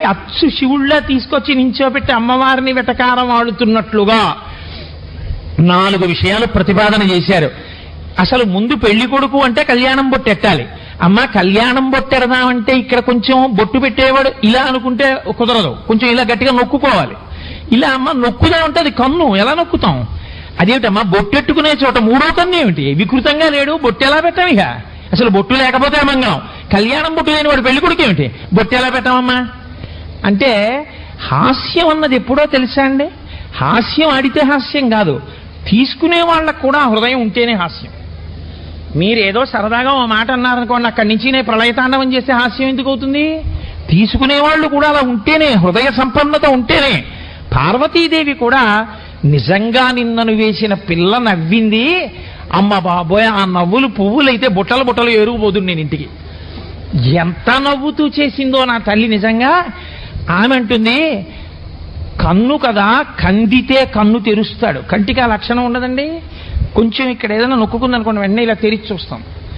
అచ్చు శివుళ్ళ తీసుకొచ్చి నించోబెట్టి అమ్మవారిని వెటకారం ఆడుతున్నట్లుగా నాలుగు విషయాలు ప్రతిపాదన చేశారు అసలు ముందు పెళ్లి కొడుకు అంటే కళ్యాణం బొట్టెట్టాలి అమ్మ కళ్యాణం బొట్టెడదామంటే ఇక్కడ కొంచెం బొట్టు పెట్టేవాడు ఇలా అనుకుంటే కుదరదు కొంచెం ఇలా గట్టిగా నొక్కుకోవాలి ఇలా అమ్మ నొక్కుదా ఉంటే అది కన్ను ఎలా నొక్కుతాం అదేమిటమ్మా బొట్టెట్టుకునే చోట మూడో కన్ను ఏమిటి వికృతంగా లేడు బొట్టు ఎలా పెట్టాం ఇక అసలు బొట్టు లేకపోతే అమంగళం కళ్యాణం బొట్టు లేని వాడు పెళ్లి కొడుకు ఏమిటి బొట్టు ఎలా పెట్టామమ్మా అంటే హాస్యం అన్నది ఎప్పుడో తెలుసా అండి హాస్యం ఆడితే హాస్యం కాదు తీసుకునే వాళ్ళకు కూడా హృదయం ఉంటేనే హాస్యం మీరు ఏదో సరదాగా ఓ మాట అన్నారనుకోండి అక్కడి నుంచి నేను ప్రళయతాండవం చేసే హాస్యం ఎందుకు అవుతుంది తీసుకునే వాళ్ళు కూడా అలా ఉంటేనే హృదయ సంపన్నత ఉంటేనే పార్వతీదేవి కూడా నిజంగా నిన్నను వేసిన పిల్ల నవ్వింది అమ్మ బాబోయ్ ఆ నవ్వులు పువ్వులైతే బుట్టలు బుట్టలు ఎరుగుపోతుంది నేను ఇంటికి ఎంత నవ్వుతూ చేసిందో నా తల్లి నిజంగా ఆమె అంటుంది కన్ను కదా కందితే కన్ను తెరుస్తాడు కంటికి ఆ లక్షణం ఉండదండి కొంచెం ఇక్కడ ఏదైనా నొక్కుకుందనుకోండి వెంటనే ఇలా తెరిచి చూస్తాం